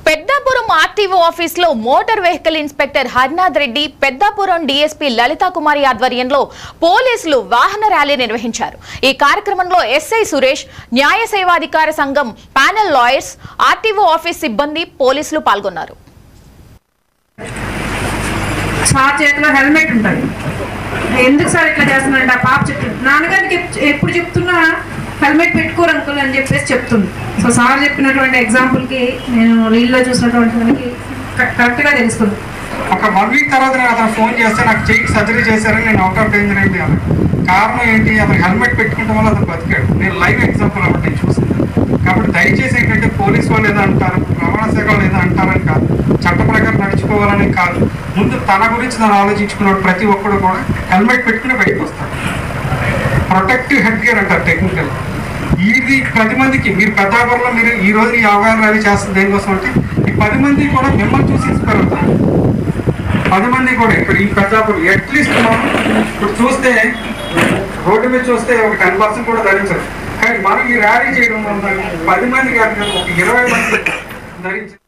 Peddapuram RTO office లో motor vehicle inspector Harinath Reddy Peddapuram DSP Lalitha Kumari ఆధ్వర్యంలో పోలీసులు వాహన ర్యాలీ నిర్వహించారు ఈ కార్యక్రమంలో ఎస్ఐ సురేష్ న్యాయ సేవాధికార సంఘం ప్యానెల్ లాయర్స్ ఆర్టీఓ ఆఫీస్ సిబ్బంది పోలీసులు పాల్గొన్నారు సార్ చేతిలో హెల్మెట్ ఉంటుంది ఎందుకు సార్ ఇట్లా చేస్తున్నారంటే ఆ పాప చెప్తుంది నాన్నగారికి ఎప్- ఎప్పుడు చెప్తున్నా హెల్మెట్ పెట్టుకోరు అంకుల్ అని చెప్పేసి చెప్తుంది సో సార్ చెప్పినటువంటి ఎగ్జాంపుల్కి నేను రీల్లో చూసినటువంటి దానికి కరెక్ట్గా తెలుస్తుంది ఒక వన్ వీక్ తర్వాత నేను అతను ఫోన్ చేస్తే నాకు చెయ్యి సర్జరీ చేశారని నేను అవుట్ ఆఫ్ డేంజర్ అయింది అని కారణం ఏంటి అతను హెల్మెట్ పెట్టుకుంటాం వల్ల అతను బతికాడు నేను లైవ్ ఎగ్జాంపుల్ అవ్వడం నేను చూసింది కాబట్టి దయచేసి ఏంటంటే పోలీస్ వాళ్ళు ఏదో అంటారు రవాణా శాఖ వాళ్ళు ఏదో అంటారని కాదు చట్ట ప్రకారం నడుచుకోవాలని కాదు ముందు తన గురించి తను ఆలోచించుకున్నాడు ప్రతి ఒక్కడు కూడా హెల్మెట్ పెట్టుకుని బయటకు వస్తాడు ప్రొటెక్టివ్ హెడ్ గేర్ అంటారు టెక్నికల్ ఇది పది మందికి మీరు పెద్దాపురంలో మీరు ఈ రోజు ఈ అవగాహన ర్యాలీ చేస్తుంది దేనికోసం అంటే ఈ పది మంది కూడా మిమ్మల్ని చూసి ఇన్స్పైర్ అవుతారు పది మంది కూడా ఇక్కడ ఈ పెద్దాపురం అట్లీస్ట్ మనం ఇప్పుడు చూస్తే రోడ్డు మీద చూస్తే ఒక టెన్ పర్సెంట్ కూడా ధరించరు కానీ మనం ఈ ర్యాలీ చేయడం వల్ల పది మంది కాదు కదా, ఒక ఇరవై మంది ధరించారు